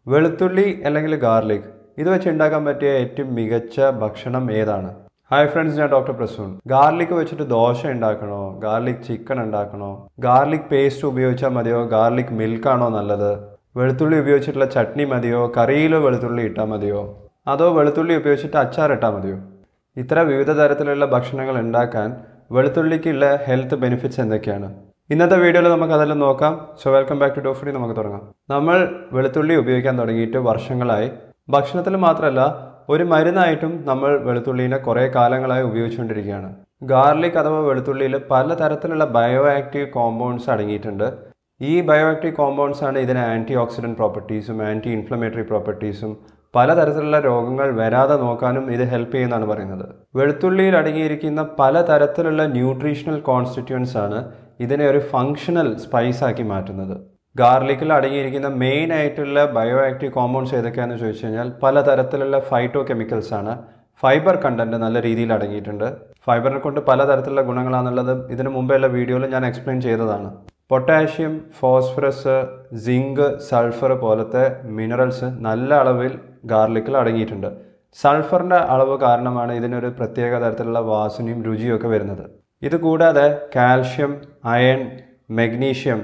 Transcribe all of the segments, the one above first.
വെളുത്തുള്ളി അല്ലെങ്കിൽ ഗാർലിക് ഇത് വെച്ച് ഉണ്ടാക്കാൻ പറ്റിയ ഏറ്റവും മികച്ച ഭക്ഷണം ഏതാണ് ഹായ് ഫ്രണ്ട്സ് ഞാൻ ഡോക്ടർ പ്രസൂൺ ഗാർലിക് വെച്ചിട്ട് ദോശ ഉണ്ടാക്കണോ ഗാർലിക് ചിക്കൻ ഉണ്ടാക്കണോ ഗാർലിക് പേസ്റ്റ് ഉപയോഗിച്ചാൽ മതിയോ ഗാർലിക് മിൽക്കാണോ നല്ലത് വെളുത്തുള്ളി ഉപയോഗിച്ചിട്ടുള്ള ചട്നി മതിയോ കറിയിൽ വെളുത്തുള്ളി ഇട്ടാൽ മതിയോ അതോ വെളുത്തുള്ളി ഉപയോഗിച്ചിട്ട് അച്ചാർ ഇട്ടാൽ മതിയോ ഇത്ര വിവിധ തരത്തിലുള്ള ഭക്ഷണങ്ങൾ ഉണ്ടാക്കാൻ വെളുത്തുള്ളിക്കുള്ള ഹെൽത്ത് ബെനിഫിറ്റ്സ് എന്തൊക്കെയാണ് ഇന്നത്തെ വീഡിയോയിൽ നമുക്ക് അതെല്ലാം നോക്കാം സോ വെൽക്കം ബാക്ക് ടു ഡോഫ്രി നമുക്ക് തുടങ്ങാം നമ്മൾ വെളുത്തുള്ളി ഉപയോഗിക്കാൻ തുടങ്ങിയിട്ട് വർഷങ്ങളായി ഭക്ഷണത്തിൽ മാത്രമല്ല ഒരു മരുന്നായിട്ടും നമ്മൾ വെളുത്തുള്ളിനെ കുറേ കാലങ്ങളായി ഉപയോഗിച്ചുകൊണ്ടിരിക്കുകയാണ് ഗാർലിക് അഥവാ വെളുത്തുള്ളിയിൽ പലതരത്തിലുള്ള ബയോ ആക്റ്റീവ് കോമ്പൗണ്ട്സ് അടങ്ങിയിട്ടുണ്ട് ഈ ബയോ ആക്റ്റീവ് കോമ്പൗണ്ട്സ് ആണ് ഇതിന് ആൻറ്റി ഓക്സിഡൻറ്റ് പ്രോപ്പർട്ടീസും ആൻറ്റി ഇൻഫ്ലമേറ്ററി പ്രോപ്പർട്ടീസും പലതരത്തിലുള്ള രോഗങ്ങൾ വരാതെ നോക്കാനും ഇത് ഹെൽപ്പ് ചെയ്യുന്നതാണ് പറയുന്നത് വെളുത്തുള്ളിയിൽ അടങ്ങിയിരിക്കുന്ന പലതരത്തിലുള്ള ന്യൂട്രീഷണൽ കോൺസ്റ്റിറ്റ്യൂൻസ് ആണ് ഇതിനെ ഒരു ഫങ്ഷണൽ സ്പൈസ് ആക്കി മാറ്റുന്നത് ഗാർലിക്കിൽ അടങ്ങിയിരിക്കുന്ന മെയിൻ ആയിട്ടുള്ള ബയോ ആക്റ്റീവ് കോമ്പൗണ്ട്സ് ഏതൊക്കെയാണെന്ന് ചോദിച്ചു കഴിഞ്ഞാൽ പലതരത്തിലുള്ള ഫൈറ്റോ കെമിക്കൽസ് ആണ് ഫൈബർ കണ്ടന്റ് നല്ല രീതിയിൽ അടങ്ങിയിട്ടുണ്ട് ഫൈബറിനെ കൊണ്ട് പലതരത്തിലുള്ള ഗുണങ്ങളാണെന്നുള്ളത് ഇതിനു മുമ്പെയുള്ള വീഡിയോയിൽ ഞാൻ എക്സ്പ്ലെയിൻ ചെയ്തതാണ് പൊട്ടാഷ്യം ഫോസ്ഫറസ് സിങ്ക് സൾഫർ പോലത്തെ മിനറൽസ് നല്ല അളവിൽ ഗാർലിക്കിൽ അടങ്ങിയിട്ടുണ്ട് സൾഫറിൻ്റെ അളവ് കാരണമാണ് ഇതിനൊരു പ്രത്യേക തരത്തിലുള്ള വാസനയും രുചിയും ഒക്കെ വരുന്നത് ഇത് കൂടാതെ calcium iron magnesium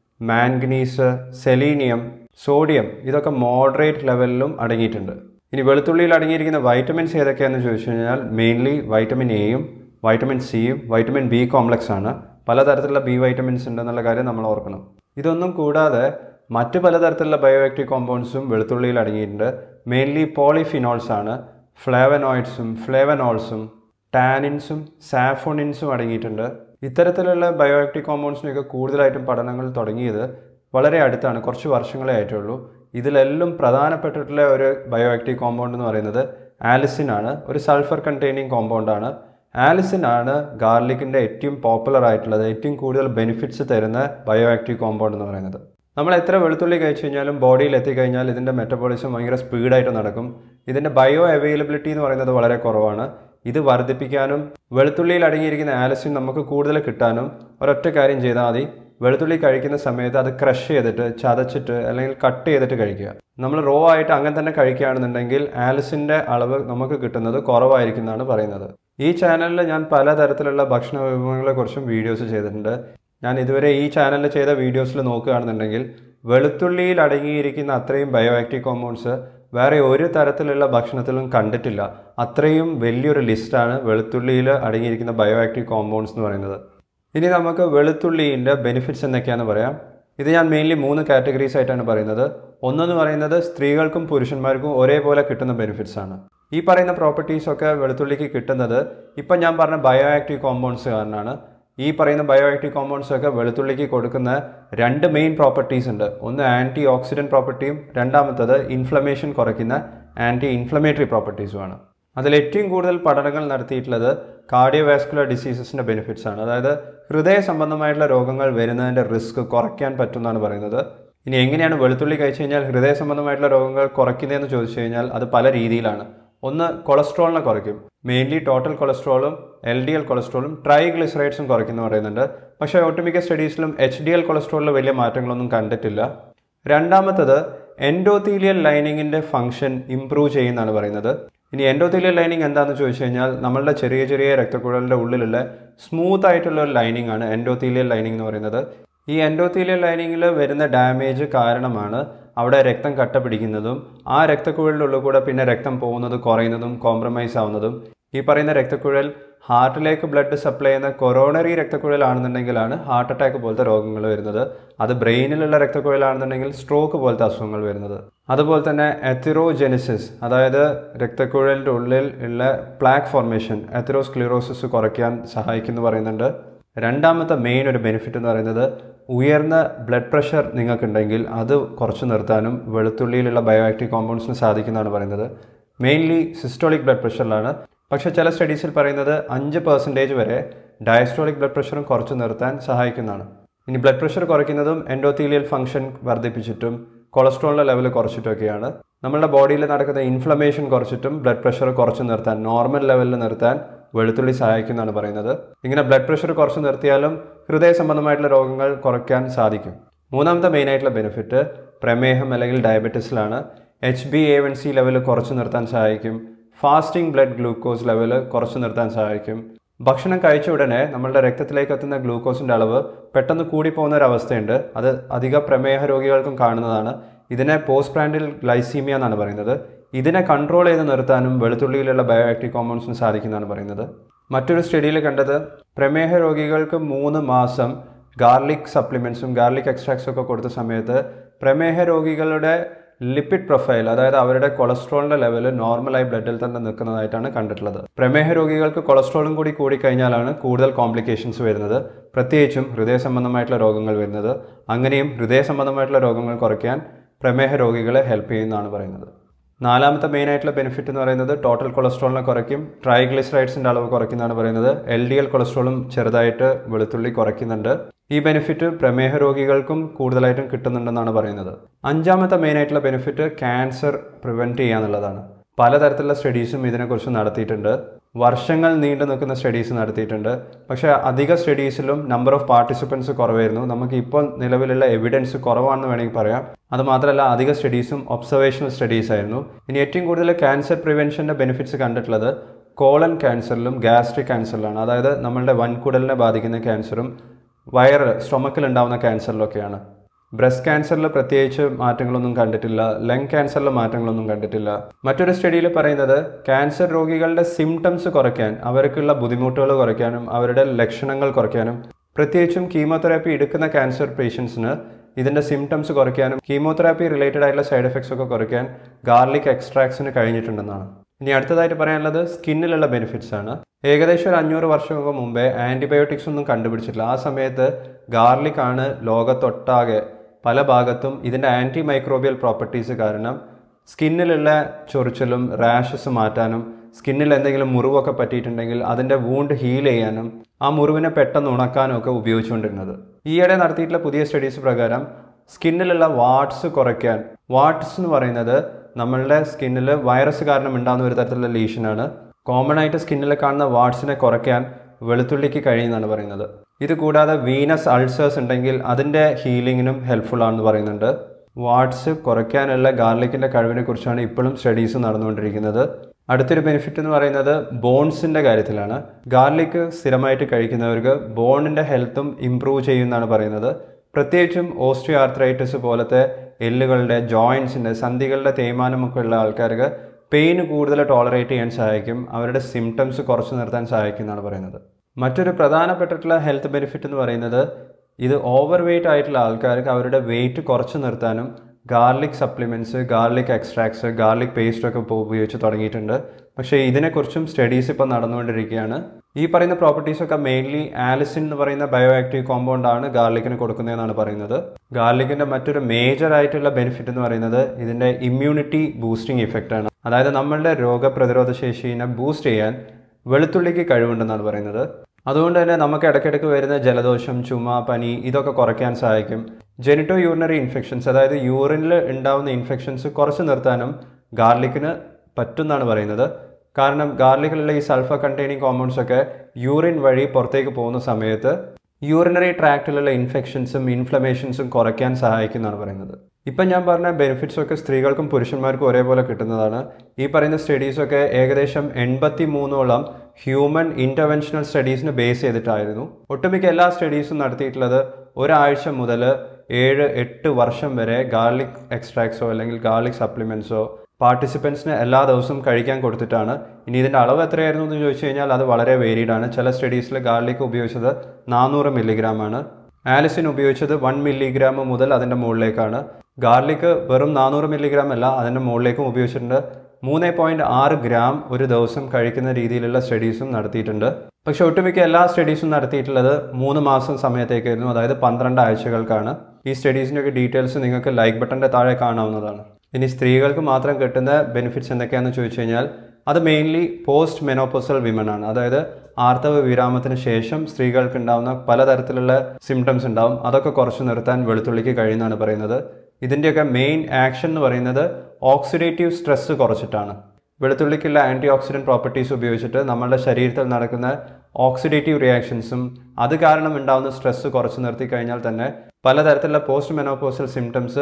manganese selenium sodium ഇതൊക്കെ മോഡറേറ്റ് ലെവലിലും അടങ്ങിയിട്ടുണ്ട് ഇനി വെളുത്തുള്ളിയിൽ അടങ്ങിയിരിക്കുന്ന വൈറ്റമിൻസ് ഏതൊക്കെയാണെന്ന് ചോദിച്ചു കഴിഞ്ഞാൽ മെയിൻലി വൈറ്റമിൻ എയും വൈറ്റമിൻ സിയും വൈറ്റമിൻ ബി കോംപ്ലക്സ് ആണ് പലതരത്തിലുള്ള ബി വൈറ്റമിൻസ് ഉണ്ടെന്നുള്ള കാര്യം നമ്മൾ ഓർക്കണം ഇതൊന്നും കൂടാതെ മറ്റ് പലതരത്തിലുള്ള ബയോ ആക്റ്റീവ് കോമ്പൗണ്ട്സും വെളുത്തുള്ളിയിൽ അടങ്ങിയിട്ടുണ്ട് മെയിൻലി പോളിഫിനോൾസ് ആണ് ഫ്ലേവനോയിഡ്സും ഫ്ലേവനോൾസും ടാനിൻസും സാഫോണിൻസും അടങ്ങിയിട്ടുണ്ട് ഇത്തരത്തിലുള്ള ബയോ ആക്റ്റീവ് കോമ്പൗണ്ട്സിനൊക്കെ കൂടുതലായിട്ടും പഠനങ്ങൾ തുടങ്ങിയത് വളരെ അടുത്താണ് കുറച്ച് വർഷങ്ങളേ ആയിട്ടുള്ളൂ ഇതിലെല്ലാം പ്രധാനപ്പെട്ടിട്ടുള്ള ഒരു ബയോ ആക്റ്റീവ് കോമ്പൗണ്ട് എന്ന് പറയുന്നത് ആലിസിൻ ആണ് ഒരു സൾഫർ കണ്ടെയ്നിങ് കോമ്പൗണ്ടാണ് ആലിസിൻ ആണ് ഗാർലിക്കിൻ്റെ ഏറ്റവും പോപ്പുലർ ആയിട്ടുള്ളത് ഏറ്റവും കൂടുതൽ ബെനിഫിറ്റ്സ് തരുന്ന ബയോ ആക്റ്റീവ് കോമ്പൗണ്ട് എന്ന് പറയുന്നത് നമ്മൾ എത്ര വെളുത്തുള്ളി കഴിച്ചു കഴിഞ്ഞാലും ബോഡിയിൽ എത്തിക്കഴിഞ്ഞാൽ ഇതിൻ്റെ മെറ്റബോളിസം ഭയങ്കര സ്പീഡായിട്ട് നടക്കും ഇതിൻ്റെ ബയോ അവൈലബിലിറ്റി എന്ന് പറയുന്നത് വളരെ കുറവാണ് ഇത് വർദ്ധിപ്പിക്കാനും വെളുത്തുള്ളിയിൽ അടങ്ങിയിരിക്കുന്ന ആലസിൻ നമുക്ക് കൂടുതൽ കിട്ടാനും ഒരൊറ്റ കാര്യം ചെയ്താൽ മതി വെളുത്തുള്ളി കഴിക്കുന്ന സമയത്ത് അത് ക്രഷ് ചെയ്തിട്ട് ചതച്ചിട്ട് അല്ലെങ്കിൽ കട്ട് ചെയ്തിട്ട് കഴിക്കുക നമ്മൾ റോ ആയിട്ട് അങ്ങനെ തന്നെ കഴിക്കുകയാണെന്നുണ്ടെങ്കിൽ ആലസിൻ്റെ അളവ് നമുക്ക് കിട്ടുന്നത് കുറവായിരിക്കും എന്നാണ് പറയുന്നത് ഈ ചാനലിൽ ഞാൻ പലതരത്തിലുള്ള ഭക്ഷണ വിഭവങ്ങളെക്കുറിച്ചും വീഡിയോസ് ചെയ്തിട്ടുണ്ട് ഞാൻ ഇതുവരെ ഈ ചാനലിൽ ചെയ്ത വീഡിയോസിൽ നോക്കുകയാണെന്നുണ്ടെങ്കിൽ വെളുത്തുള്ളിയിൽ അടങ്ങിയിരിക്കുന്ന അത്രയും ബയോ ആക്റ്റീവ് കോമ്പൗണ്ട്സ് വേറെ ഒരു തരത്തിലുള്ള ഭക്ഷണത്തിലും കണ്ടിട്ടില്ല അത്രയും വലിയൊരു ലിസ്റ്റാണ് വെളുത്തുള്ളിയിൽ അടങ്ങിയിരിക്കുന്ന ബയോ ആക്റ്റീവ് കോമ്പൗണ്ട്സ് എന്ന് പറയുന്നത് ഇനി നമുക്ക് വെളുത്തുള്ളിൻ്റെ ബെനിഫിറ്റ്സ് എന്തൊക്കെയാണെന്ന് പറയാം ഇത് ഞാൻ മെയിൻലി മൂന്ന് കാറ്റഗറീസ് ആയിട്ടാണ് പറയുന്നത് ഒന്നെന്ന് പറയുന്നത് സ്ത്രീകൾക്കും പുരുഷന്മാർക്കും ഒരേപോലെ കിട്ടുന്ന ബെനിഫിറ്റ്സ് ആണ് ഈ പറയുന്ന പ്രോപ്പർട്ടീസ് ഒക്കെ വെളുത്തുള്ളിക്ക് കിട്ടുന്നത് ഇപ്പം ഞാൻ പറഞ്ഞ ബയോ ആക്റ്റീവ് കോമ്പൗണ്ട്സ് കാരണമാണ് ഈ പറയുന്ന ബയോ ആക്റ്റീവ് കോമ്പൗണ്ട്സ് ഒക്കെ വെളുത്തുള്ളിക്ക് കൊടുക്കുന്ന രണ്ട് മെയിൻ പ്രോപ്പർട്ടീസ് ഉണ്ട് ഒന്ന് ആൻറ്റി ഓക്സിഡൻറ്റ് പ്രോപ്പർട്ടിയും രണ്ടാമത്തത് ഇൻഫ്ലമേഷൻ കുറയ്ക്കുന്ന ആൻറ്റി ഇൻഫ്ലമേറ്ററി പ്രോപ്പർട്ടീസുമാണ് അതിൽ ഏറ്റവും കൂടുതൽ പഠനങ്ങൾ നടത്തിയിട്ടുള്ളത് കാർഡിയോവാസ്കുലർ ഡിസീസസിൻ്റെ ബെനിഫിറ്റ്സ് ആണ് അതായത് ഹൃദയ സംബന്ധമായിട്ടുള്ള രോഗങ്ങൾ വരുന്നതിൻ്റെ റിസ്ക് കുറയ്ക്കാൻ പറ്റുമെന്നാണ് പറയുന്നത് ഇനി എങ്ങനെയാണ് വെളുത്തുള്ളി കഴിച്ചു കഴിഞ്ഞാൽ ഹൃദയ സംബന്ധമായിട്ടുള്ള രോഗങ്ങൾ കുറയ്ക്കുന്നതെന്ന് ചോദിച്ചു കഴിഞ്ഞാൽ അത് പല രീതിയിലാണ് ഒന്ന് കൊളസ്ട്രോളിനെ കുറയ്ക്കും മെയിൻലി ടോട്ടൽ കൊളസ്ട്രോളും എൽ ഡി എൽ കൊളസ്ട്രോളും ട്രൈഗ്ലിസറൈഡ്സും കുറയ്ക്കുന്നു പറയുന്നുണ്ട് പക്ഷേ ഒട്ടുമിക്ക സ്റ്റഡീസിലും എച്ച് ഡി എൽ കൊളസ്ട്രോളിൽ വലിയ മാറ്റങ്ങളൊന്നും കണ്ടിട്ടില്ല രണ്ടാമത്തത് എൻഡോത്തീലിയൽ ലൈനിങ്ങിൻ്റെ ഫംഗ്ഷൻ ഇംപ്രൂവ് ചെയ്യുന്നതാണ് പറയുന്നത് ഇനി എൻഡോത്തീലിയൽ ലൈനിങ് എന്താണെന്ന് ചോദിച്ചു കഴിഞ്ഞാൽ നമ്മളുടെ ചെറിയ ചെറിയ രക്തക്കുഴലിൻ്റെ ഉള്ളിലുള്ള സ്മൂത്ത് ആയിട്ടുള്ള ഒരു ലൈനിങ് ആണ് എൻഡോത്തീലിയൽ ലൈനിങ് എന്ന് പറയുന്നത് ഈ എൻഡോത്തീലിയൽ ലൈനിങ്ങിൽ വരുന്ന ഡാമേജ് കാരണമാണ് അവിടെ രക്തം കട്ട പിടിക്കുന്നതും ആ രക്തക്കുഴലിൻ്റെ ഉള്ളിൽ കൂടെ പിന്നെ രക്തം പോകുന്നത് കുറയുന്നതും കോംപ്രമൈസ് ആവുന്നതും ഈ പറയുന്ന രക്തക്കുഴൽ ഹാർട്ടിലേക്ക് ബ്ലഡ് സപ്ലൈ ചെയ്യുന്ന കൊറോണറി രക്തക്കുഴലാണെന്നുണ്ടെങ്കിലാണ് ഹാർട്ട് അറ്റാക്ക് പോലത്തെ രോഗങ്ങൾ വരുന്നത് അത് ബ്രെയിനിലുള്ള രക്തക്കുഴലാണെന്നുണ്ടെങ്കിൽ സ്ട്രോക്ക് പോലത്തെ അസുഖങ്ങൾ വരുന്നത് അതുപോലെ തന്നെ എത്തിറോജെനിസിസ് അതായത് രക്തക്കുഴലിൻ്റെ ഉള്ളിൽ ഉള്ള പ്ലാക്ക് ഫോർമേഷൻ എത്തിറോസ്ക്ലിറോസിസ് കുറയ്ക്കാൻ സഹായിക്കുന്നു പറയുന്നുണ്ട് രണ്ടാമത്തെ മെയിൻ ഒരു ബെനിഫിറ്റ് എന്ന് പറയുന്നത് ഉയർന്ന ബ്ലഡ് പ്രഷർ നിങ്ങൾക്കുണ്ടെങ്കിൽ അത് കുറച്ച് നിർത്താനും വെളുത്തുള്ളിയിലുള്ള ബയോ ആക്റ്റീവ് കോമ്പൗണ്ട്സിന് സാധിക്കുന്നതാണ് പറയുന്നത് മെയിൻലി സിസ്റ്റോളിക് ബ്ലഡ് പ്രഷറിലാണ് പക്ഷേ ചില സ്റ്റഡീസിൽ പറയുന്നത് അഞ്ച് പെർസെൻറ്റേജ് വരെ ഡയസ്റ്റോളിക് ബ്ലഡ് പ്രഷറും കുറച്ച് നിർത്താൻ സഹായിക്കുന്നതാണ് ഇനി ബ്ലഡ് പ്രഷർ കുറയ്ക്കുന്നതും എൻഡോത്തീലിയൽ ഫംഗ്ഷൻ വർദ്ധിപ്പിച്ചിട്ടും കൊളസ്ട്രോളിൻ്റെ ലെവൽ കുറച്ചിട്ടൊക്കെയാണ് നമ്മളുടെ ബോഡിയിൽ നടക്കുന്ന ഇൻഫ്ലമേഷൻ കുറച്ചിട്ടും ബ്ലഡ് പ്രഷർ കുറച്ച് നിർത്താൻ നോർമൽ ലെവലിൽ നിർത്താൻ വെളുത്തുള്ളി സഹായിക്കുന്നതാണ് പറയുന്നത് ഇങ്ങനെ ബ്ലഡ് പ്രഷർ കുറച്ച് നിർത്തിയാലും ഹൃദയ സംബന്ധമായിട്ടുള്ള രോഗങ്ങൾ കുറയ്ക്കാൻ സാധിക്കും മൂന്നാമത്തെ മെയിൻ ആയിട്ടുള്ള ബെനിഫിറ്റ് പ്രമേഹം അല്ലെങ്കിൽ ഡയബറ്റീസിലാണ് H B A one C level കുറച്ച് നിർത്താൻ സഹായിക്കും ഫാസ്റ്റിംഗ് ബ്ലഡ് ഗ്ലൂക്കോസ് ലെവൽ കുറച്ച് നിർത്താൻ സഹായിക്കും ഭക്ഷണം കഴിച്ച ഉടനെ നമ്മളുടെ രക്തത്തിലേക്ക് എത്തുന്ന ഗ്ലൂക്കോസിൻ്റെ അളവ് പെട്ടെന്ന് കൂടിപ്പോകുന്ന ഒരു അവസ്ഥയുണ്ട് അത് അധിക പ്രമേഹ രോഗികൾക്കും കാണുന്നതാണ് ഇതിനെ പോസ്റ്റ് പ്രാൻഡിൽ ഗ്ലൈസീമിയ എന്നാണ് പറയുന്നത് ഇതിനെ കൺട്രോൾ ചെയ്ത് നിർത്താനും വെളുത്തുള്ളിയിലുള്ള ബയോ ആക്റ്റീവ് കോമ്പൗണ്ട്സിന് സാധിക്കുന്നതാണ് പറയുന്നത് മറ്റൊരു സ്റ്റഡിയിൽ കണ്ടത് പ്രമേഹ രോഗികൾക്ക് മൂന്ന് മാസം ഗാർലിക് സപ്ലിമെൻസും ഗാർലിക് എക്സ്ട്രാക്ട്സും ഒക്കെ കൊടുത്ത സമയത്ത് പ്രമേഹ രോഗികളുടെ ലിപ്പിഡ് പ്രൊഫൈൽ അതായത് അവരുടെ കൊളസ്ട്രോളിന്റെ ലെവൽ നോർമലായി ബ്ലഡിൽ തന്നെ നിൽക്കുന്നതായിട്ടാണ് കണ്ടിട്ടുള്ളത് പ്രമേഹ രോഗികൾക്ക് കൊളസ്ട്രോളും കൂടി കൂടിക്കഴിഞ്ഞാലാണ് കൂടുതൽ കോംപ്ലിക്കേഷൻസ് വരുന്നത് പ്രത്യേകിച്ചും ഹൃദയ സംബന്ധമായിട്ടുള്ള രോഗങ്ങൾ വരുന്നത് അങ്ങനെയും ഹൃദയ സംബന്ധമായിട്ടുള്ള രോഗങ്ങൾ കുറയ്ക്കാൻ പ്രമേഹ രോഗികളെ ഹെൽപ്പ് ചെയ്യുന്നതാണ് പറയുന്നത് നാലാമത്തെ മെയിൻ ആയിട്ടുള്ള ബെനിഫിറ്റ് എന്ന് പറയുന്നത് ടോട്ടൽ കൊളസ്ട്രോളിനെ കുറയ്ക്കും ട്രൈഗ്ലിസറൈഡ്സിൻ്റെ അളവ് കുറയ്ക്കുന്നതാണ് പറയുന്നത് എൽ ഡി എൽ കൊളസ്ട്രോളും ചെറുതായിട്ട് വെളുത്തുള്ളി കുറയ്ക്കുന്നുണ്ട് ഈ ബെനിഫിറ്റ് പ്രമേഹ രോഗികൾക്കും കൂടുതലായിട്ടും കിട്ടുന്നുണ്ടെന്നാണ് പറയുന്നത് അഞ്ചാമത്തെ മെയിൻ ആയിട്ടുള്ള ബെനിഫിറ്റ് ക്യാൻസർ പ്രിവെൻറ്റ് ചെയ്യുക എന്നുള്ളതാണ് പലതരത്തിലുള്ള സ്റ്റഡീസും ഇതിനെക്കുറിച്ച് നടത്തിയിട്ടുണ്ട് വർഷങ്ങൾ നീണ്ടു നിൽക്കുന്ന സ്റ്റഡീസ് നടത്തിയിട്ടുണ്ട് പക്ഷേ അധിക സ്റ്റഡീസിലും നമ്പർ ഓഫ് പാർട്ടിസിപ്പൻസ് കുറവായിരുന്നു നമുക്ക് ഇപ്പോൾ നിലവിലുള്ള എവിഡൻസ് കുറവാണെന്ന് വേണമെങ്കിൽ പറയാം അത് മാത്രമല്ല അധിക സ്റ്റഡീസും ഒബ്സർവേഷണൽ സ്റ്റഡീസ് ആയിരുന്നു ഇനി ഏറ്റവും കൂടുതൽ ക്യാൻസർ പ്രിവെൻഷൻ്റെ ബെനിഫിറ്റ്സ് കണ്ടിട്ടുള്ളത് കോളൻ ക്യാൻസറിലും ഗാസ്ട്രിക് ക്യാൻസറിലാണ് അതായത് നമ്മളുടെ വൻകുടലിനെ ബാധിക്കുന്ന ക്യാൻസറും വയറ് സ്റ്റൊമക്കിൽ ഉണ്ടാകുന്ന ക്യാൻസറിലൊക്കെയാണ് ബ്രസ്റ്റ് ക്യാൻസറിൽ പ്രത്യേകിച്ച് മാറ്റങ്ങളൊന്നും കണ്ടിട്ടില്ല ലങ് ക്യാൻസറിൽ മാറ്റങ്ങളൊന്നും കണ്ടിട്ടില്ല മറ്റൊരു സ്റ്റഡിയിൽ പറയുന്നത് ക്യാൻസർ രോഗികളുടെ സിംറ്റംസ് കുറയ്ക്കാൻ അവർക്കുള്ള ബുദ്ധിമുട്ടുകൾ കുറയ്ക്കാനും അവരുടെ ലക്ഷണങ്ങൾ കുറയ്ക്കാനും പ്രത്യേകിച്ചും കീമോതെറാപ്പി എടുക്കുന്ന ക്യാൻസർ പേഷ്യൻസിന് ഇതിൻ്റെ സിംറ്റംസ് കുറയ്ക്കാനും കീമോതെറാപ്പി റിലേറ്റഡ് ആയിട്ടുള്ള സൈഡ് എഫക്ട്സ് ഒക്കെ കുറയ്ക്കാൻ ഗാർലിക് എക്സ്ട്രാക്ട്സിന് കഴിഞ്ഞിട്ടുണ്ടെന്നാണ് ഇനി അടുത്തതായിട്ട് പറയാനുള്ളത് സ്കിന്നിലുള്ള ബെനിഫിറ്റ്സ് ആണ് ഏകദേശം ഒരു അഞ്ഞൂറ് വർഷങ്ങൾക്ക് മുമ്പേ ആൻറ്റിബയോട്ടിക്സ് ഒന്നും കണ്ടുപിടിച്ചിട്ടില്ല ആ സമയത്ത് ഗാർലിക് ആണ് ലോകത്തൊട്ടാകെ പല ഭാഗത്തും ഇതിൻ്റെ ആൻറ്റി മൈക്രോബിയൽ പ്രോപ്പർട്ടീസ് കാരണം സ്കിന്നിലുള്ള ചൊറിച്ചിലും റാഷസ് മാറ്റാനും സ്കിന്നിൽ എന്തെങ്കിലും മുറിവൊക്കെ പറ്റിയിട്ടുണ്ടെങ്കിൽ അതിൻ്റെ വൂണ്ട് ഹീൽ ചെയ്യാനും ആ മുറിവിനെ പെട്ടെന്ന് ഉണക്കാനും ഒക്കെ ഉപയോഗിച്ചുകൊണ്ടിരുന്നത് ഈയിടെ നടത്തിയിട്ടുള്ള പുതിയ സ്റ്റഡീസ് പ്രകാരം സ്കിന്നിലുള്ള വാട്സ് കുറയ്ക്കാൻ വാട്സ് എന്ന് പറയുന്നത് നമ്മളുടെ സ്കിന്നിൽ വൈറസ് കാരണം ഉണ്ടാകുന്ന ഒരു തരത്തിലുള്ള ലീഷനാണ് കോമൺ ആയിട്ട് സ്കിന്നിൽ കാണുന്ന വാട്സിനെ കുറയ്ക്കാൻ വെളുത്തുള്ളിക്ക് കഴിയുമെന്നാണ് പറയുന്നത് ഇത് കൂടാതെ വീനസ് അൾസേഴ്സ് ഉണ്ടെങ്കിൽ അതിൻ്റെ ഹീലിങ്ങിനും ഹെൽപ്ഫുൾ ആണെന്ന് പറയുന്നുണ്ട് വാട്സ് കുറയ്ക്കാനുള്ള ഗാർലിക്കിൻ്റെ കഴിവിനെ കുറിച്ചാണ് ഇപ്പോഴും സ്റ്റഡീസ് നടന്നുകൊണ്ടിരിക്കുന്നത് അടുത്തൊരു ബെനിഫിറ്റ് എന്ന് പറയുന്നത് ബോൺസിൻ്റെ കാര്യത്തിലാണ് ഗാർലിക് സ്ഥിരമായിട്ട് കഴിക്കുന്നവർക്ക് ബോണിൻ്റെ ഹെൽത്തും ഇമ്പ്രൂവ് ചെയ്യുമെന്നാണ് പറയുന്നത് പ്രത്യേകിച്ചും ഓസ്ട്രിയോ ആർത്രൈറ്റിസ് പോലത്തെ എല്ലുകളുടെ ജോയിൻസിൻ്റെ സന്ധികളുടെ തേയ്മാനമൊക്കെ ഉള്ള ആൾക്കാർക്ക് പെയിൻ കൂടുതൽ ടോളറേറ്റ് ചെയ്യാൻ സഹായിക്കും അവരുടെ സിംറ്റംസ് കുറച്ച് നിർത്താൻ സഹായിക്കും എന്നാണ് പറയുന്നത് മറ്റൊരു പ്രധാനപ്പെട്ടിട്ടുള്ള ഹെൽത്ത് ബെനിഫിറ്റ് എന്ന് പറയുന്നത് ഇത് ഓവർ വെയ്റ്റ് ആയിട്ടുള്ള ആൾക്കാർക്ക് അവരുടെ വെയിറ്റ് കുറച്ച് നിർത്താനും garlic supplements garlic extracts garlic paste ഒക്കെ ഇപ്പോൾ ഉപയോഗിച്ച് തുടങ്ങിയിട്ടുണ്ട് പക്ഷേ ഇതിനെക്കുറിച്ചും സ്റ്റഡീസ് ഇപ്പോൾ നടന്നുകൊണ്ടിരിക്കുകയാണ് ഈ പറയുന്ന പ്രോപ്പർട്ടീസ് ഒക്കെ മെയിൻലി ആലിസിൻ എന്ന് പറയുന്ന ബയോ ആക്റ്റീവ് കോമ്പൗണ്ട് ആണ് ഗാർലിക്കിന് കൊടുക്കുന്നതെന്നാണ് പറയുന്നത് ഗാർലിക്കിന്റെ മറ്റൊരു മേജർ ആയിട്ടുള്ള ബെനിഫിറ്റ് എന്ന് പറയുന്നത് ഇതിന്റെ ഇമ്മ്യൂണിറ്റി ബൂസ്റ്റിംഗ് ഇഫക്റ്റ് ആണ് അതായത് നമ്മളുടെ രോഗപ്രതിരോധ ശേഷിനെ ബൂസ്റ്റ് ചെയ്യാൻ വെളുത്തുള്ളിക്ക് കഴിവുണ്ടെന്നാണ് പറയുന്നത് അതുകൊണ്ട് തന്നെ നമുക്ക് ഇടയ്ക്കിടയ്ക്ക് വരുന്ന ജലദോഷം ചുമ പനി ഇതൊക്കെ കുറയ്ക്കാൻ സഹായിക്കും ജെനിറ്റോ യൂറിനറി ഇൻഫെക്ഷൻസ് അതായത് യൂറിനിൽ ഉണ്ടാവുന്ന ഇൻഫെക്ഷൻസ് കുറച്ച് നിർത്താനും ഗാർലിക്കിന് പറ്റുമെന്നാണ് പറയുന്നത് കാരണം ഗാർലിക്കിലുള്ള ഈ സൾഫർ കണ്ടെയ്നിങ് കോമ്പൗണ്ട്സ് ഒക്കെ യൂറിൻ വഴി പുറത്തേക്ക് പോകുന്ന സമയത്ത് യൂറിനറി ട്രാക്റ്റിലുള്ള ഇൻഫെക്ഷൻസും ഇൻഫ്ലമേഷൻസും കുറയ്ക്കാൻ സഹായിക്കുന്നതാണ് പറയുന്നത് ഇപ്പം ഞാൻ പറഞ്ഞ ബെനിഫിറ്റ്സ് ഒക്കെ സ്ത്രീകൾക്കും പുരുഷന്മാർക്കും ഒരേപോലെ കിട്ടുന്നതാണ് ഈ പറയുന്ന സ്റ്റഡീസൊക്കെ ഏകദേശം എൺപത്തി മൂന്നോളം ഹ്യൂമൻ ഇൻ്റർവെൻഷണൽ സ്റ്റഡീസിന് ബേസ് ചെയ്തിട്ടായിരുന്നു ഒട്ടുമിക്ക എല്ലാ സ്റ്റഡീസും നടത്തിയിട്ടുള്ളത് ഒരാഴ്ച മുതൽ ഏഴ് എട്ട് വർഷം വരെ ഗാർലിക് എക്സ്ട്രാക്ട്സോ അല്ലെങ്കിൽ ഗാർലിക് സപ്ലിമെൻറ്റ്സോ പാർട്ടിസിപ്പൻസിന് എല്ലാ ദിവസവും കഴിക്കാൻ കൊടുത്തിട്ടാണ് ഇനി ഇതിൻ്റെ അളവ് എത്രയായിരുന്നു എന്ന് ചോദിച്ചു കഴിഞ്ഞാൽ അത് വളരെ വേരീഡ് ആണ് ചില സ്റ്റഡീസിൽ ഗാർലിക് ഉപയോഗിച്ചത് നാനൂറ് മില്ലിഗ്രാം ആണ് ആലിസിൻ ഉപയോഗിച്ചത് വൺ മില്ലിഗ്രാം മുതൽ അതിൻ്റെ മുകളിലേക്കാണ് ഗാർലിക് വെറും നാനൂറ് മില്ലിഗ്രാം അല്ല അതിൻ്റെ മുകളിലേക്കും ഉപയോഗിച്ചിട്ടുണ്ട് മൂന്ന് പോയിൻറ്റ് ആറ് ഗ്രാം ഒരു ദിവസം കഴിക്കുന്ന രീതിയിലുള്ള സ്റ്റഡീസും നടത്തിയിട്ടുണ്ട് പക്ഷെ ഒട്ടുമിക്ക എല്ലാ സ്റ്റഡീസും നടത്തിയിട്ടുള്ളത് മൂന്ന് മാസം സമയത്തേക്കായിരുന്നു അതായത് പന്ത്രണ്ട് ആഴ്ചകൾക്കാണ് ഈ സ്റ്റഡീസിൻ്റെയൊക്കെ ഡീറ്റെയിൽസ് നിങ്ങൾക്ക് ലൈക്ക് ബട്ടൻ്റെ താഴെ കാണാവുന്നതാണ് ഇനി സ്ത്രീകൾക്ക് മാത്രം കിട്ടുന്ന ബെനിഫിറ്റ്സ് എന്തൊക്കെയാണെന്ന് ചോദിച്ചു കഴിഞ്ഞാൽ അത് മെയിൻലി പോസ്റ്റ് മെനോപ്പോസൽ വിമൻ ആണ് അതായത് ആർത്തവ വിരാമത്തിന് ശേഷം സ്ത്രീകൾക്ക് ഉണ്ടാകുന്ന പലതരത്തിലുള്ള സിംറ്റംസ് ഉണ്ടാവും അതൊക്കെ കുറച്ച് നിർത്താൻ വെളുത്തുള്ളിക്ക് കഴിയുന്നതാണ് പറയുന്നത് ഇതിൻ്റെയൊക്കെ മെയിൻ ആക്ഷൻ എന്ന് പറയുന്നത് ഓക്സിഡേറ്റീവ് സ്ട്രെസ് കുറച്ചിട്ടാണ് വെളുത്തുള്ളിക്കുള്ള ആൻറ്റി ഓക്സിഡൻറ്റ് പ്രോപ്പർട്ടീസ് ഉപയോഗിച്ചിട്ട് നമ്മളുടെ ശരീരത്തിൽ നടക്കുന്ന ഓക്സിഡേറ്റീവ് റിയാക്ഷൻസും അത് കാരണം ഉണ്ടാകുന്ന സ്ട്രെസ് കുറച്ച് നിർത്തി കഴിഞ്ഞാൽ തന്നെ പലതരത്തിലുള്ള പോസ്റ്റ് മെനോപോസൽ സിംറ്റംസ്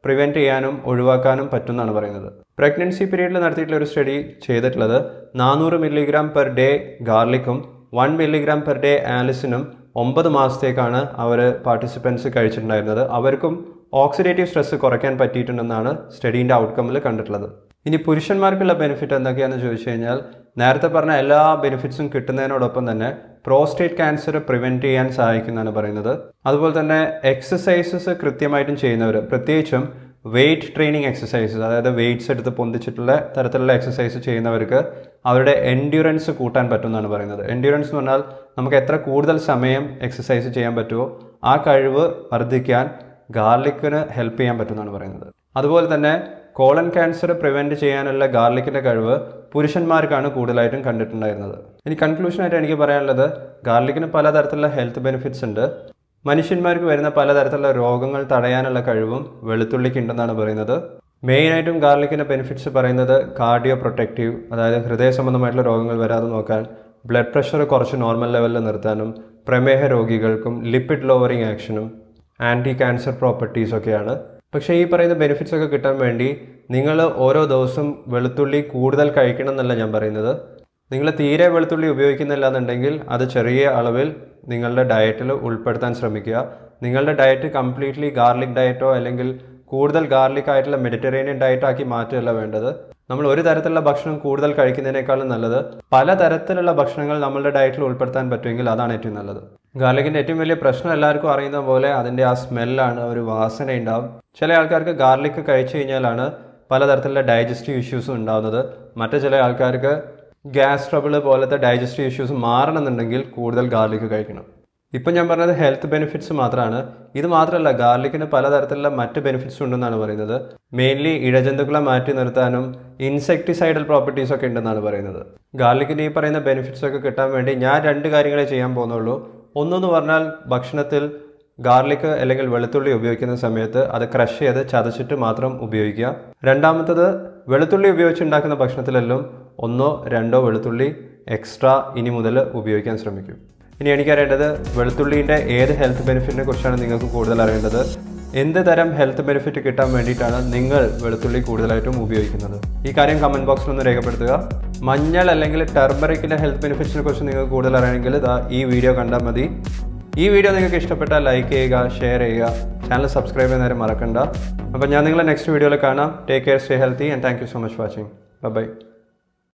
പ്രിവെൻറ്റ് ചെയ്യാനും ഒഴിവാക്കാനും പറ്റും എന്നാണ് പറയുന്നത് പ്രഗ്നൻസി പീരീഡിൽ നടത്തിയിട്ടുള്ള ഒരു സ്റ്റഡി ചെയ്തിട്ടുള്ളത് നാനൂറ് മില്ലിഗ്രാം പെർ ഡേ ഗാർലിക്കും വൺ മില്ലിഗ്രാം പെർ ഡേ ആലിസിനും ഒമ്പത് മാസത്തേക്കാണ് അവർ പാർട്ടിസിപ്പൻസ് കഴിച്ചിട്ടുണ്ടായിരുന്നത് അവർക്കും ഓക്സിഡേറ്റീവ് സ്ട്രെസ് കുറയ്ക്കാൻ പറ്റിയിട്ടുണ്ടെന്നാണ് സ്റ്റഡീൻ്റെ ഔട്ട്കമ്മിൽ കണ്ടിട്ടുള്ളത് ഇനി പുരുഷന്മാർക്കുള്ള ബെനിഫിറ്റ് എന്തൊക്കെയാണെന്ന് ചോദിച്ചു കഴിഞ്ഞാൽ നേരത്തെ പറഞ്ഞ എല്ലാ ബെനിഫിറ്റ്സും കിട്ടുന്നതിനോടൊപ്പം തന്നെ പ്രോസ്റ്റേറ്റ് ക്യാൻസർ പ്രിവെൻറ്റ് ചെയ്യാൻ സഹായിക്കുന്നതാണ് പറയുന്നത് അതുപോലെ തന്നെ എക്സസൈസസ് കൃത്യമായിട്ടും ചെയ്യുന്നവർ പ്രത്യേകിച്ചും വെയിറ്റ് ട്രെയിനിങ് എക്സസൈസസ് അതായത് വെയിറ്റ്സ് എടുത്ത് പൊന്തിച്ചിട്ടുള്ള തരത്തിലുള്ള എക്സസൈസ് ചെയ്യുന്നവർക്ക് അവരുടെ എൻഡ്യൂറൻസ് കൂട്ടാൻ പറ്റും എന്നാണ് പറയുന്നത് എൻഡ്യൂറൻസ് എന്ന് പറഞ്ഞാൽ നമുക്ക് എത്ര കൂടുതൽ സമയം എക്സസൈസ് ചെയ്യാൻ പറ്റുമോ ആ കഴിവ് വർദ്ധിക്കാൻ ഗാർലിക്കിന് ഹെൽപ്പ് ചെയ്യാൻ പറ്റുമെന്നാണ് പറയുന്നത് അതുപോലെ തന്നെ കോളൻ ക്യാൻസർ പ്രിവെൻറ്റ് ചെയ്യാനുള്ള ഗാർലിക്കിൻ്റെ കഴിവ് പുരുഷന്മാർക്കാണ് കൂടുതലായിട്ടും കണ്ടിട്ടുണ്ടായിരുന്നത് ഇനി കൺക്ലൂഷനായിട്ട് എനിക്ക് പറയാനുള്ളത് ഗാർലിക്കിന് പലതരത്തിലുള്ള ഹെൽത്ത് ബെനിഫിറ്റ്സ് ഉണ്ട് മനുഷ്യന്മാർക്ക് വരുന്ന പലതരത്തിലുള്ള രോഗങ്ങൾ തടയാനുള്ള കഴിവും വെളുത്തുള്ളിക്ക് ഉണ്ടെന്നാണ് പറയുന്നത് മെയിനായിട്ടും ഗാർലിക്കിൻ്റെ ബെനിഫിറ്റ്സ് പറയുന്നത് കാർഡിയോ പ്രൊട്ടക്റ്റീവ് അതായത് ഹൃദയ സംബന്ധമായിട്ടുള്ള രോഗങ്ങൾ വരാതെ നോക്കാൻ ബ്ലഡ് പ്രഷർ കുറച്ച് നോർമൽ ലെവലിൽ നിർത്താനും പ്രമേഹ രോഗികൾക്കും ലിപ്പിഡ് ലോവറിങ് ആക്ഷനും ആൻറ്റി ക്യാൻസർ പ്രോപ്പർട്ടീസ് ഒക്കെയാണ് പക്ഷേ ഈ പറയുന്ന ബെനിഫിറ്റ്സ് ഒക്കെ കിട്ടാൻ വേണ്ടി നിങ്ങൾ ഓരോ ദിവസവും വെളുത്തുള്ളി കൂടുതൽ കഴിക്കണം എന്നല്ല ഞാൻ പറയുന്നത് നിങ്ങൾ തീരെ വെളുത്തുള്ളി ഉപയോഗിക്കുന്നില്ല എന്നുണ്ടെങ്കിൽ അത് ചെറിയ അളവിൽ നിങ്ങളുടെ ഡയറ്റിൽ ഉൾപ്പെടുത്താൻ ശ്രമിക്കുക നിങ്ങളുടെ ഡയറ്റ് കംപ്ലീറ്റ്ലി ഗാർലിക് ഡയറ്റോ അല്ലെങ്കിൽ കൂടുതൽ ഗാർലിക് ആയിട്ടുള്ള മെഡിറ്ററേനിയൻ ഡയറ്റ് ആക്കി മാറ്റുകയല്ല വേണ്ടത് നമ്മൾ ഒരു തരത്തിലുള്ള ഭക്ഷണം കൂടുതൽ കഴിക്കുന്നതിനേക്കാളും നല്ലത് പല തരത്തിലുള്ള ഭക്ഷണങ്ങൾ നമ്മളുടെ ഡയറ്റിൽ ഉൾപ്പെടുത്താൻ പറ്റുമെങ്കിൽ അതാണ് ഏറ്റവും നല്ലത് ഗാർലിക്കിൻ്റെ ഏറ്റവും വലിയ പ്രശ്നം എല്ലാവർക്കും അറിയുന്ന പോലെ അതിൻ്റെ ആ സ്മെല്ലാണ് ഒരു വാസന ഉണ്ടാവും ചില ആൾക്കാർക്ക് ഗാർലിക് കഴിച്ചു കഴിഞ്ഞാലാണ് പലതരത്തിലുള്ള ഡൈജസ്റ്റീവ് ഇഷ്യൂസും ഉണ്ടാകുന്നത് മറ്റു ചില ആൾക്കാർക്ക് ഗ്യാസ് ട്രബിൾ പോലത്തെ ഡൈജസ്റ്റീവ് ഇഷ്യൂസ് മാറണമെന്നുണ്ടെങ്കിൽ കൂടുതൽ ഗാർലിക് കഴിക്കണം ഇപ്പം ഞാൻ പറഞ്ഞത് ഹെൽത്ത് ബെനിഫിറ്റ്സ് മാത്രമാണ് ഇത് മാത്രമല്ല ഗാർലിക്കിന് പലതരത്തിലുള്ള മറ്റ് ബെനിഫിറ്റ്സ് ഉണ്ടെന്നാണ് പറയുന്നത് മെയിൻലി ഇഴജന്തുക്കളെ മാറ്റി നിർത്താനും ഇൻസെക്ടിസൈഡൽ പ്രോപ്പർട്ടീസ് ഒക്കെ ഉണ്ടെന്നാണ് പറയുന്നത് ഗാർലിക്കിൻ്റെ ഈ പറയുന്ന ബെനിഫിറ്റ്സ് ഒക്കെ കിട്ടാൻ വേണ്ടി ഞാൻ രണ്ട് കാര്യങ്ങളെ ചെയ്യാൻ പോകുന്നുള്ളൂ ഒന്നെന്ന് പറഞ്ഞാൽ ഭക്ഷണത്തിൽ ഗാർലിക് അല്ലെങ്കിൽ വെളുത്തുള്ളി ഉപയോഗിക്കുന്ന സമയത്ത് അത് ക്രഷ് ചെയ്ത് ചതച്ചിട്ട് മാത്രം ഉപയോഗിക്കുക രണ്ടാമത്തത് വെളുത്തുള്ളി ഉപയോഗിച്ചുണ്ടാക്കുന്ന ഭക്ഷണത്തിലെല്ലാം ഒന്നോ രണ്ടോ വെളുത്തുള്ളി എക്സ്ട്രാ ഇനി മുതൽ ഉപയോഗിക്കാൻ ശ്രമിക്കും ഇനി എനിക്കറിയേണ്ടത് വെളുത്തുള്ളിൻ്റെ ഏത് ഹെൽത്ത് ബെനിഫിറ്റിനെ കുറിച്ചാണ് നിങ്ങൾക്ക് കൂടുതൽ അറിയേണ്ടത് എന്ത് തരം ഹെൽത്ത് ബെനിഫിറ്റ് കിട്ടാൻ വേണ്ടിയിട്ടാണ് നിങ്ങൾ വെളുത്തുള്ളി കൂടുതലായിട്ടും ഉപയോഗിക്കുന്നത് ഈ കാര്യം കമൻറ്റ് ബോക്സിൽ ഒന്ന് രേഖപ്പെടുത്തുക മഞ്ഞൾ അല്ലെങ്കിൽ ടെർമറിക്കിൻ്റെ ഹെൽത്ത് ബെനിഫിറ്റ്സിനെ കുറിച്ച് നിങ്ങൾക്ക് കൂടുതൽ അറിയണമെങ്കിൽ ഇതാ ഈ വീഡിയോ കണ്ടാൽ മതി ഈ വീഡിയോ നിങ്ങൾക്ക് ഇഷ്ടപ്പെട്ടാൽ ലൈക്ക് ചെയ്യുക ഷെയർ ചെയ്യുക ചാനൽ സബ്സ്ക്രൈബ് ചെയ്യുന്നവരെ മറക്കണ്ട അപ്പോൾ ഞാൻ നിങ്ങളെ നെക്സ്റ്റ് വീഡിയോയിൽ കാണാം take care stay healthy and thank you so much watching by